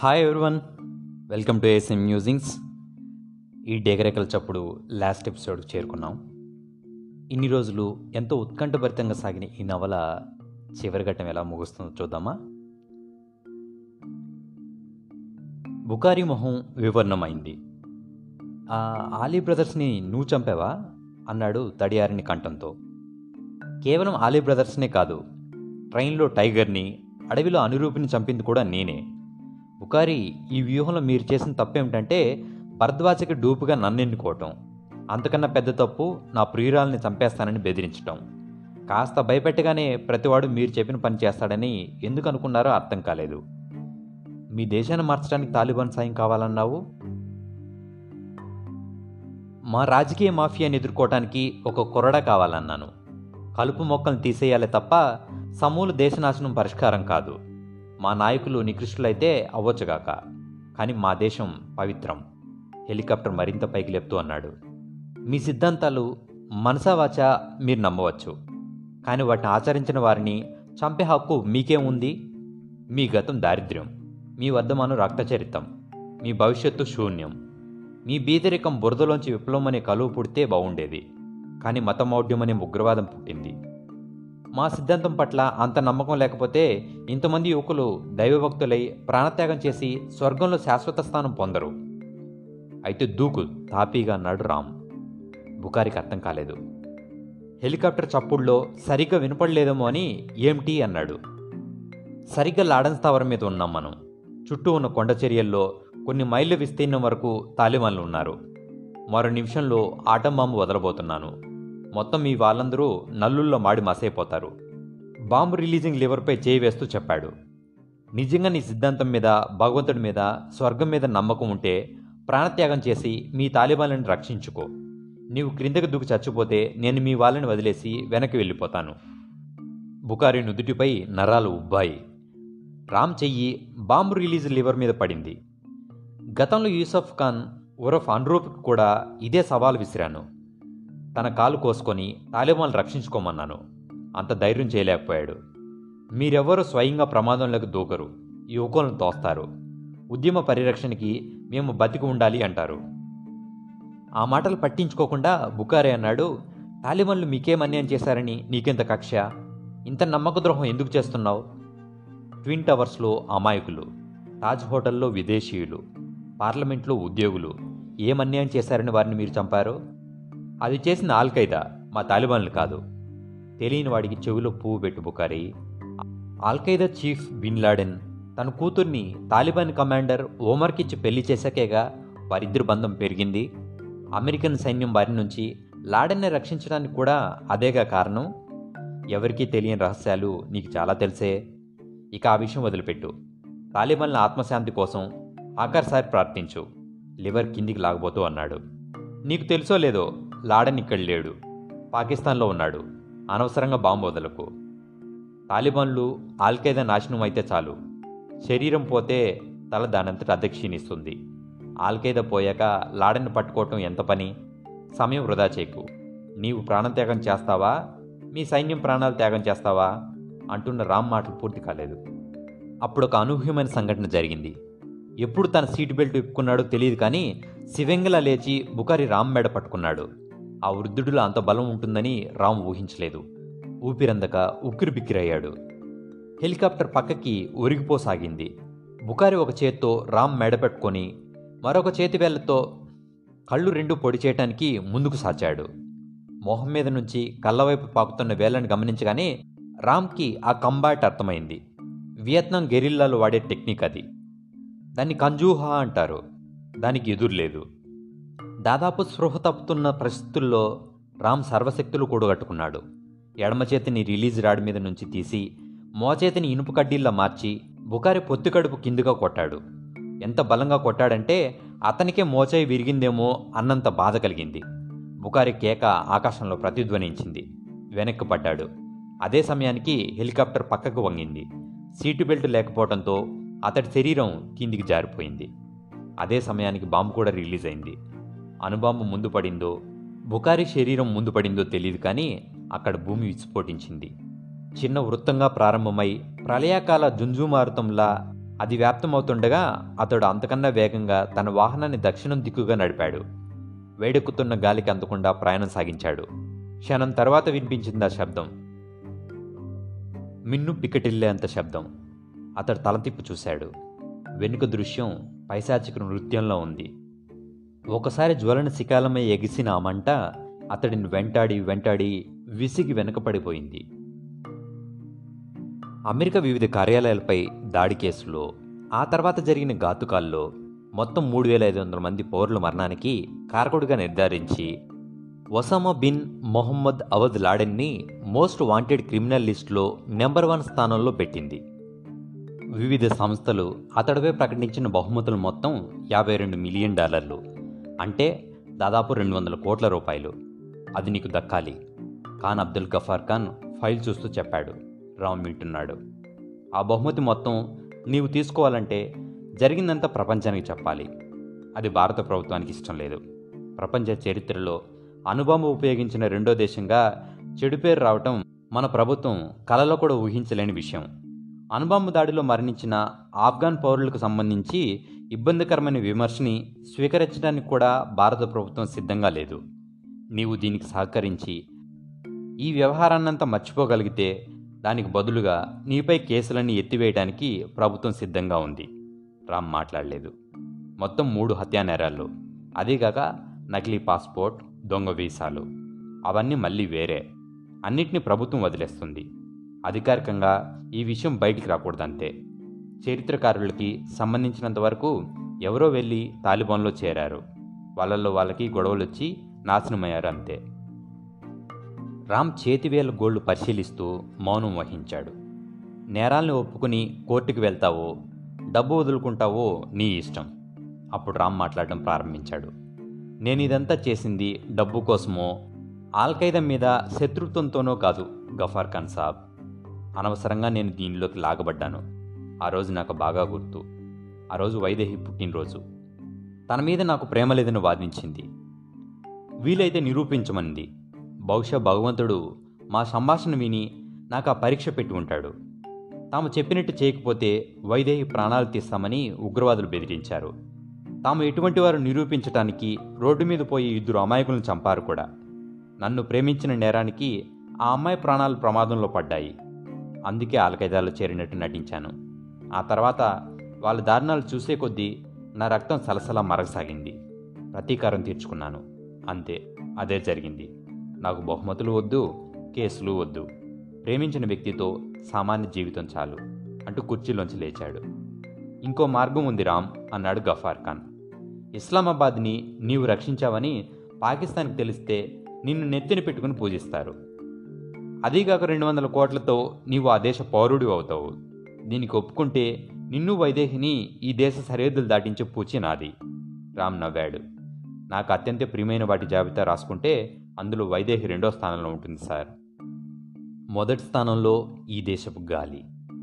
hi everyone welcome to ASM musings ఈ డేగరేకల చప్పుడు లాస్ట్ ఎపిసోడ్కి చేరుకున్నాం ఇన్ని రోజులు ఎంతో ఉత్కంఠభరితంగా సాగిన ఈ నవల చివరి ఘట్టం ఎలా ముగుస్తుందో చూద్దామా బుకారి మొహం వివరణమైంది "ఆ ఆలీ బ్రదర్స్ని నువ్వు చంపావా అన్నాడు తడియారిని కంఠంతో కేవలం ఆలీ బ్రదర్స్నే కాదు ట్రైన్లో టైగర్ని అడవిలో అనురూపిని చంపింది కూడా నేనే బుకారి ఈ వ్యూహంలో మీరు చేసిన తప్పేమిటంటే భరద్వాజకి డూపుగా నన్ను ఎన్నుకోవటం అంతకన్నా పెద్ద తప్పు నా ప్రియురాల్ని చంపేస్తానని బెదిరించటం కాస్త భయపెట్టగానే ప్రతివాడు మీరు చెప్పిన పని చేస్తాడని ఎందుకు అనుకున్నారో అర్థం కాలేదు మీ దేశాన్ని మార్చడానికి తాలిబాన్ సాయం కావాలన్నావు మా రాజకీయ మాఫియాని ఎదుర్కోవటానికి ఒక కొరడా కావాలన్నాను కలుపు మొక్కలను తీసేయాలి తప్ప సమూల దేశనాశనం పరిష్కారం కాదు మా నాయకులు నికృష్టులైతే అవ్వచ్చుగాక కానీ మా దేశం పవిత్రం హెలికాప్టర్ మరింత పైకి లేపుతూ అన్నాడు మీ సిద్ధాంతాలు మనసావాచ మీరు నమ్మవచ్చు కానీ వాటిని ఆచరించిన వారిని చంపే హక్కు మీకేం ఉంది మీ గతం దారిద్ర్యం మీ వర్ధమానం రక్తచరితం మీ భవిష్యత్తు శూన్యం మీ బీదరికం బురదలోంచి విప్లవం అనే కలువు పుడితే బాగుండేది కానీ మతమౌఢ్యం అనే ఉగ్రవాదం పుట్టింది మా సిద్ధాంతం పట్ల అంత నమ్మకం లేకపోతే ఇంతమంది యువకులు దైవభక్తులై ప్రాణత్యాగం చేసి స్వర్గంలో శాశ్వత స్థానం పొందరు అయితే దూకు తాపీగా అన్నాడు రామ్ బుకారికి అర్థం కాలేదు హెలికాప్టర్ చప్పుడులో సరిగ్గా వినపడలేదేమో అని ఏమిటి అన్నాడు సరిగ్గా లాడన్ స్థావరం మీద ఉన్నాం మనం చుట్టూ ఉన్న కొండ చర్యల్లో కొన్ని మైళ్ళ విస్తీర్ణం వరకు తాలిబాన్లు ఉన్నారు మరో నిమిషంలో ఆటం బాంబు వదలబోతున్నాను మొత్తం మీ వాళ్ళందరూ నల్లుల్లో మాడి మసైపోతారు బాంబు రిలీజింగ్ లివర్పై చేయి వేస్తూ చెప్పాడు నిజంగా నీ సిద్ధాంతం మీద భగవంతుడి మీద స్వర్గం మీద నమ్మకం ఉంటే ప్రాణత్యాగం చేసి మీ తాలిబాన్లను రక్షించుకో నీవు క్రిందకు దూకి చచ్చిపోతే నేను మీ వాళ్ళని వదిలేసి వెనక్కి వెళ్ళిపోతాను బుకారి నుదుటిపై నరాలు ఉబ్బాయి రామ్ చెయ్యి బాంబు రిలీజ్ లివర్ మీద పడింది గతంలో యూసఫ్ ఖాన్ ఉరఫ్ అన్రూప్కి కూడా ఇదే సవాల్ విసిరాను తన కాలు కోసుకొని తాలిబాన్లు రక్షించుకోమన్నాను అంత ధైర్యం చేయలేకపోయాడు మీరెవ్వరూ స్వయంగా ప్రమాదంలోకి దూకరు యువకులను తోస్తారు ఉద్యమ పరిరక్షణకి మేము బతికి ఉండాలి అంటారు ఆ మాటలు పట్టించుకోకుండా బుకారే అన్నాడు తాలిబాన్లు మీకేం అన్యాయం చేశారని నీకెంత కక్ష ఇంత నమ్మక ద్రోహం ఎందుకు చేస్తున్నావు ట్విన్ టవర్స్లో అమాయకులు తాజ్ హోటల్లో విదేశీయులు పార్లమెంట్లో ఉద్యోగులు ఏం అన్యాయం చేశారని వారిని మీరు చంపారు అది చేసిన ఆల్ఖైదా మా తాలిబాన్లు కాదు తెలియని వాడికి చెవిలో పువ్వు పెట్టు బుకారి ఆల్ఖైదా చీఫ్ బిన్ లాడెన్ తన కూతుర్ని తాలిబాన్ కమాండర్ ఓమర్కిచ్చి పెళ్లి చేశాకేగా వారిద్దరి బంధం పెరిగింది అమెరికన్ సైన్యం వారి నుంచి లాడెన్ని రక్షించడానికి కూడా అదేగా కారణం ఎవరికీ తెలియని రహస్యాలు నీకు చాలా తెలిసే ఇక ఆ విషయం వదిలిపెట్టు తాలిబాన్ల ఆత్మశాంతి కోసం ఆఖరిసారి ప్రార్థించు లివర్ కిందికి లాగబోతూ అన్నాడు నీకు తెలుసో లేదో లాడన్ ఇక్కడ లేడు పాకిస్తాన్లో ఉన్నాడు అనవసరంగా బాంబు వదలకు తాలిబాన్లు ఆల్ఖైదా నాశనం అయితే చాలు శరీరం పోతే తల దానంతట అధ్యక్షీనిస్తుంది ఆల్ఖైదా పోయాక లాడన్ని పట్టుకోవటం ఎంత పని సమయం వృధా చేయకు నీవు ప్రాణత్యాగం చేస్తావా మీ సైన్యం ప్రాణాలు త్యాగం చేస్తావా అంటున్న రామ్ మాటలు పూర్తి కాలేదు అప్పుడు ఒక అనూహ్యమైన సంఘటన జరిగింది ఎప్పుడు తన సీట్ బెల్ట్ విప్పుకున్నాడో తెలియదు కానీ శివెంగలా లేచి బుకారి రామ్ మెడ పట్టుకున్నాడు ఆ వృద్ధుడిలో అంత బలం ఉంటుందని రామ్ ఊహించలేదు ఊపిరందక ఉక్కిరి బిక్కిరయ్యాడు హెలికాప్టర్ పక్కకి ఒరిగిపోసాగింది బుకారి ఒక చేత్తో రామ్ మెడ పెట్టుకొని మరొక చేతి వేళ్లతో కళ్ళు రెండు పొడి చేయటానికి ముందుకు సాచాడు మొహం మీద నుంచి కళ్ళవైపు పాకుతున్న వేళ్ళని గమనించగానే రామ్కి ఆ కంబాట్ అర్థమైంది వియత్నాం గెరిల్లాలో వాడే టెక్నిక్ అది దాన్ని కంజూహా అంటారు దానికి ఎదురులేదు దాదాపు స్పృహ తప్పుతున్న పరిస్థితుల్లో రామ్ సర్వశక్తులు కూడగట్టుకున్నాడు ఎడమ చేతిని రిలీజ్ రాడ్ మీద నుంచి తీసి మోచేతిని ఇనుపు కడ్డీల్లా మార్చి బుకారి పొత్తి కడుపు కిందుగా కొట్టాడు ఎంత బలంగా కొట్టాడంటే అతనికే మోచేయి విరిగిందేమో అన్నంత బాధ కలిగింది బుకారి కేక ఆకాశంలో ప్రతిధ్వనించింది వెనక్కి పడ్డాడు అదే సమయానికి హెలికాప్టర్ పక్కకు వంగింది సీటు బెల్ట్ లేకపోవడంతో అతడి శరీరం కిందికి జారిపోయింది అదే సమయానికి బాంబు కూడా రిలీజ్ అయింది అణుబాంబు ముందు పడిందో బుకారి శరీరం ముందు పడిందో తెలియదు కానీ అక్కడ భూమి విస్ఫోటించింది చిన్న వృత్తంగా ప్రారంభమై ప్రళయాకాల జుంజుమారుతంలా అది వ్యాప్తమవుతుండగా అతడు అంతకన్నా వేగంగా తన వాహనాన్ని దక్షిణం దిక్కుగా నడిపాడు వేడెక్కుతున్న గాలికి అందకుండా ప్రయాణం సాగించాడు క్షణం తర్వాత వినిపించింది ఆ శబ్దం మిన్ను పిక్కటిల్లే అంత శబ్దం అతడు తలతిప్పు చూశాడు వెనుక దృశ్యం పైశాచిక నృత్యంలో ఉంది ఒకసారి జ్వలన శికాలమై ఎగిసిన ఆ మంట అతడిని వెంటాడి వెంటాడి విసిగి వెనకపడిపోయింది అమెరికా వివిధ కార్యాలయాలపై దాడి కేసులో ఆ తర్వాత జరిగిన ఘాతుకాల్లో మొత్తం మూడు వేల ఐదు వందల మంది పౌరుల మరణానికి కారకుడిగా నిర్ధారించి ఒసామా బిన్ మొహమ్మద్ అవద్ లాడెన్ని మోస్ట్ వాంటెడ్ క్రిమినల్ లిస్టులో నెంబర్ వన్ స్థానంలో పెట్టింది వివిధ సంస్థలు అతడిపై ప్రకటించిన బహుమతులు మొత్తం యాభై రెండు మిలియన్ డాలర్లు అంటే దాదాపు రెండు వందల కోట్ల రూపాయలు అది నీకు దక్కాలి ఖాన్ అబ్దుల్ గఫార్ ఖాన్ ఫైల్ చూస్తూ చెప్పాడు రామ్ వింటున్నాడు ఆ బహుమతి మొత్తం నీవు తీసుకోవాలంటే జరిగిందంతా ప్రపంచానికి చెప్పాలి అది భారత ప్రభుత్వానికి ఇష్టం లేదు ప్రపంచ చరిత్రలో అనుబాంబు ఉపయోగించిన రెండో దేశంగా చెడు పేరు రావటం మన ప్రభుత్వం కలలో కూడా ఊహించలేని విషయం అణుబాంబు దాడిలో మరణించిన ఆఫ్ఘాన్ పౌరులకు సంబంధించి ఇబ్బందికరమైన విమర్శని స్వీకరించడానికి కూడా భారత ప్రభుత్వం సిద్ధంగా లేదు నీవు దీనికి సహకరించి ఈ వ్యవహారాన్నంతా మర్చిపోగలిగితే దానికి బదులుగా నీపై కేసులన్నీ ఎత్తివేయడానికి ప్రభుత్వం సిద్ధంగా ఉంది రామ్ మాట్లాడలేదు మొత్తం మూడు హత్యా నేరాలు అదీగాక నకిలీ పాస్పోర్ట్ దొంగ వీసాలు అవన్నీ మళ్ళీ వేరే అన్నిటినీ ప్రభుత్వం వదిలేస్తుంది అధికారికంగా ఈ విషయం బయటికి రాకూడదంతే చరిత్రకారులకి సంబంధించినంత వరకు ఎవరో వెళ్ళి తాలిబాన్లో చేరారు వాళ్ళల్లో వాళ్ళకి గొడవలు వచ్చి నాశనమయ్యారు అంతే రామ్ చేతివేల గోళ్లు పరిశీలిస్తూ మౌనం వహించాడు నేరాల్ని ఒప్పుకుని కోర్టుకు వెళ్తావో డబ్బు వదులుకుంటావో నీ ఇష్టం అప్పుడు రామ్ మాట్లాడడం ప్రారంభించాడు నేను ఇదంతా చేసింది డబ్బు కోసమో ఆల్ఖైదా మీద శత్రుత్వంతోనో కాదు గఫార్ ఖాన్ సాబ్ అనవసరంగా నేను దీనిలోకి లాగబడ్డాను ఆ రోజు నాకు బాగా గుర్తు ఆ రోజు వైదేహి పుట్టినరోజు తన మీద నాకు ప్రేమ లేదని వాదించింది వీలైతే నిరూపించమంది బహుశా భగవంతుడు మా సంభాషణ విని నాకు ఆ పరీక్ష పెట్టి ఉంటాడు తాము చెప్పినట్టు చేయకపోతే వైదేహి ప్రాణాలు తీస్తామని ఉగ్రవాదులు బెదిరించారు తాము ఎటువంటి వారు నిరూపించటానికి రోడ్డు మీద పోయి ఇద్దరు అమాయకులను చంపారు కూడా నన్ను ప్రేమించిన నేరానికి ఆ అమ్మాయి ప్రాణాలు ప్రమాదంలో పడ్డాయి అందుకే ఆలకైదాలో చేరినట్టు నటించాను ఆ తర్వాత వాళ్ళ దారుణాలు చూసే కొద్దీ నా రక్తం సలసలా మరగసాగింది ప్రతీకారం తీర్చుకున్నాను అంతే అదే జరిగింది నాకు బహుమతులు వద్దు కేసులు వద్దు ప్రేమించిన వ్యక్తితో సామాన్య జీవితం చాలు అంటూ కుర్చీలోంచి లేచాడు ఇంకో మార్గం ఉంది రామ్ అన్నాడు గఫార్ ఖాన్ ఇస్లామాబాద్ని నీవు రక్షించావని పాకిస్తాన్కి తెలిస్తే నిన్ను నెత్తిన పెట్టుకుని పూజిస్తారు అదీగాక రెండు వందల కోట్లతో నీవు ఆ దేశ పౌరుడు అవుతావు దీనికి ఒప్పుకుంటే నిన్ను వైదేహిని ఈ దేశ సరిహద్దులు దాటించే పూచి నాది రామ్ నవ్వాడు నాకు అత్యంత ప్రియమైన వాటి జాబితా రాసుకుంటే అందులో వైదేహి రెండో స్థానంలో ఉంటుంది సార్ మొదటి స్థానంలో ఈ దేశపు గాలి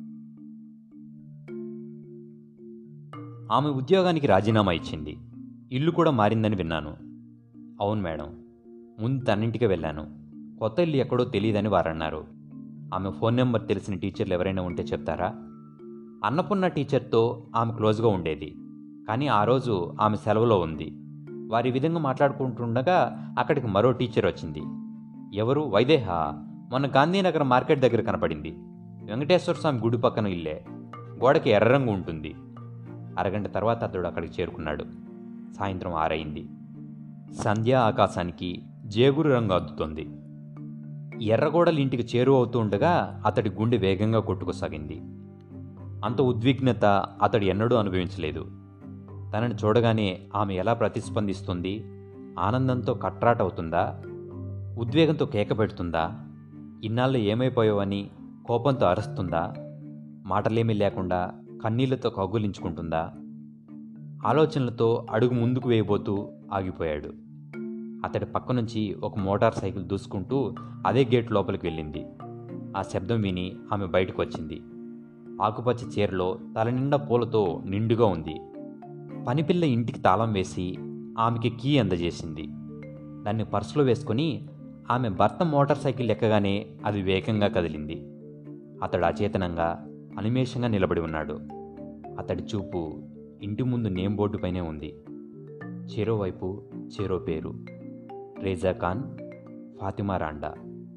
ఆమె ఉద్యోగానికి రాజీనామా ఇచ్చింది ఇల్లు కూడా మారిందని విన్నాను అవును మేడం ముందు తన్నింటికి వెళ్ళాను కొత్త ఇల్లు ఎక్కడో తెలియదని వారన్నారు ఆమె ఫోన్ నెంబర్ తెలిసిన టీచర్లు ఎవరైనా ఉంటే చెప్తారా అన్నపూర్ణ టీచర్తో ఆమె క్లోజ్గా ఉండేది కానీ ఆ రోజు ఆమె సెలవులో ఉంది వారి విధంగా మాట్లాడుకుంటుండగా అక్కడికి మరో టీచర్ వచ్చింది ఎవరు వైదేహ మొన్న గాంధీనగర్ మార్కెట్ దగ్గర కనపడింది వెంకటేశ్వర స్వామి గుడి పక్కన ఇల్లే గోడకి ఎర్ర రంగు ఉంటుంది అరగంట తర్వాత అతడు అక్కడికి చేరుకున్నాడు సాయంత్రం ఆరైంది సంధ్య ఆకాశానికి జేగురు రంగు అద్దుతోంది ఎర్రగోడలు ఇంటికి చేరువవుతూ ఉండగా అతడి గుండె వేగంగా కొట్టుకోసాగింది అంత ఉద్విగ్నత అతడు ఎన్నడూ అనుభవించలేదు తనని చూడగానే ఆమె ఎలా ప్రతిస్పందిస్తుంది ఆనందంతో కట్రాటవుతుందా ఉద్వేగంతో కేక పెడుతుందా ఇన్నాళ్ళు ఏమైపోయావని కోపంతో అరుస్తుందా మాటలేమీ లేకుండా కన్నీళ్లతో కౌగులించుకుంటుందా ఆలోచనలతో అడుగు ముందుకు వేయబోతూ ఆగిపోయాడు అతడి పక్క నుంచి ఒక మోటార్ సైకిల్ దూసుకుంటూ అదే గేట్ లోపలికి వెళ్ళింది ఆ శబ్దం విని ఆమె బయటకు వచ్చింది ఆకుపచ్చ చీరలో తల నిండా పూలతో నిండుగా ఉంది పనిపిల్ల ఇంటికి తాళం వేసి ఆమెకి కీ అందజేసింది దాన్ని పర్సులో వేసుకొని ఆమె భర్త మోటార్ సైకిల్ ఎక్కగానే అది వేగంగా కదిలింది అతడు అచేతనంగా అనిమేషంగా నిలబడి ఉన్నాడు అతడి చూపు ఇంటి ముందు నేమ్ బోర్డుపైనే ఉంది చెరోవైపు చెరో పేరు రేజా ఖాన్ ఫాతిమా రాండా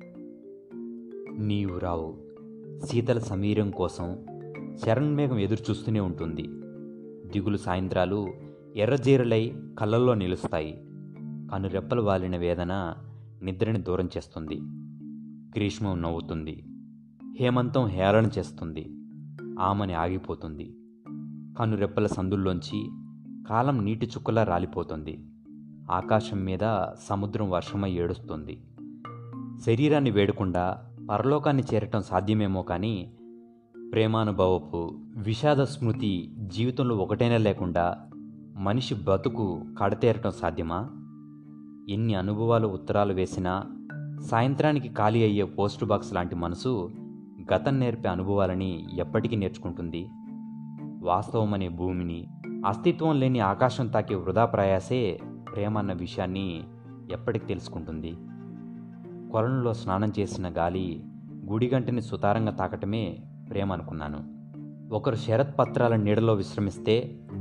నీవు రావు శీతల సమీరం కోసం శరణ్ మేఘం ఎదురు చూస్తూనే ఉంటుంది దిగులు సాయంత్రాలు ఎర్రజీరలై కళ్ళల్లో నిలుస్తాయి కనురెప్పలు వాలిన వేదన నిద్రని దూరం చేస్తుంది గ్రీష్మం నవ్వుతుంది హేమంతం హేళన చేస్తుంది ఆమని ఆగిపోతుంది కనురెప్పల సందుల్లోంచి కాలం నీటి చుక్కలా రాలిపోతుంది ఆకాశం మీద సముద్రం వర్షమై ఏడుస్తుంది శరీరాన్ని వేడకుండా పరలోకాన్ని చేరటం సాధ్యమేమో కానీ ప్రేమానుభవపు విషాద స్మృతి జీవితంలో ఒకటైనా లేకుండా మనిషి బతుకు కడతేరటం సాధ్యమా ఎన్ని అనుభవాలు ఉత్తరాలు వేసినా సాయంత్రానికి ఖాళీ అయ్యే పోస్ట్ బాక్స్ లాంటి మనసు గతం నేర్పే అనుభవాలని ఎప్పటికీ నేర్చుకుంటుంది వాస్తవం అనే భూమిని అస్తిత్వం లేని ఆకాశం తాకే వృధా ప్రయాసే ప్రేమ అన్న విషయాన్ని ఎప్పటికి తెలుసుకుంటుంది కొలంలో స్నానం చేసిన గాలి గుడిగంటిని సుతారంగా తాకటమే ప్రేమ అనుకున్నాను ఒకరు శరత్ పత్రాల నీడలో విశ్రమిస్తే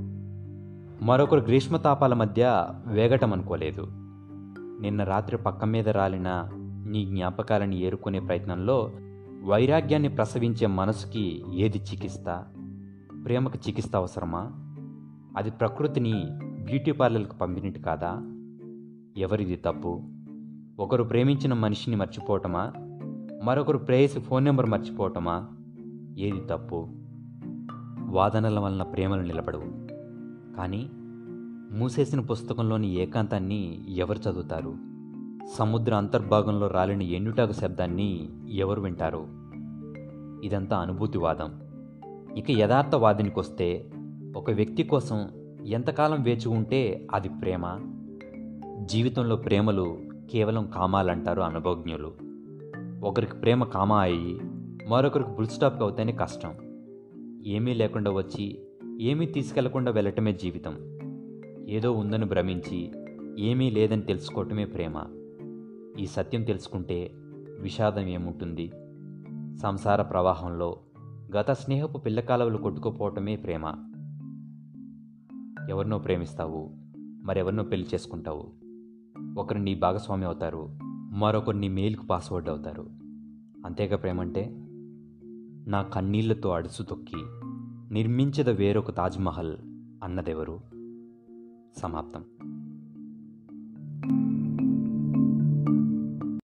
మరొకరు గ్రీష్మతాపాల మధ్య వేగటం అనుకోలేదు నిన్న రాత్రి పక్క మీద రాలిన నీ జ్ఞాపకాలని ఏరుకునే ప్రయత్నంలో వైరాగ్యాన్ని ప్రసవించే మనసుకి ఏది చికిత్స ప్రేమకు చికిత్స అవసరమా అది ప్రకృతిని బ్యూటీ పార్లర్కి పంపినట్టు కాదా ఎవరిది తప్పు ఒకరు ప్రేమించిన మనిషిని మర్చిపోవటమా మరొకరు ప్రేయసి ఫోన్ నెంబర్ మర్చిపోవటమా ఏది తప్పు వాదనల వలన ప్రేమలు నిలబడవు కానీ మూసేసిన పుస్తకంలోని ఏకాంతాన్ని ఎవరు చదువుతారు సముద్ర అంతర్భాగంలో రాలిన ఎండుటాకు శబ్దాన్ని ఎవరు వింటారు ఇదంతా అనుభూతివాదం ఇక యథార్థవాదినికి వస్తే ఒక వ్యక్తి కోసం ఎంతకాలం వేచి ఉంటే అది ప్రేమ జీవితంలో ప్రేమలు కేవలం కామాలంటారు అనుభవజ్ఞులు ఒకరికి ప్రేమ కామా అయ్యి మరొకరికి బుల్ స్టాప్ అవుతేనే కష్టం ఏమీ లేకుండా వచ్చి ఏమీ తీసుకెళ్లకుండా వెళ్ళటమే జీవితం ఏదో ఉందని భ్రమించి ఏమీ లేదని తెలుసుకోవటమే ప్రేమ ఈ సత్యం తెలుసుకుంటే విషాదం ఏముంటుంది సంసార ప్రవాహంలో గత స్నేహపు పిల్లకాలవలు కొట్టుకుపోవటమే ప్రేమ ఎవరినో ప్రేమిస్తావు మరెవరినో పెళ్లి చేసుకుంటావు ఒకరు నీ భాగస్వామి అవుతారు మరొకరు నీ మెయిల్కు పాస్వర్డ్ అవుతారు అంతేగా ప్రేమంటే నా కన్నీళ్లతో అడుసు తొక్కి నిర్మించద వేరొక తాజ్మహల్ అన్నదెవరు సమాప్తం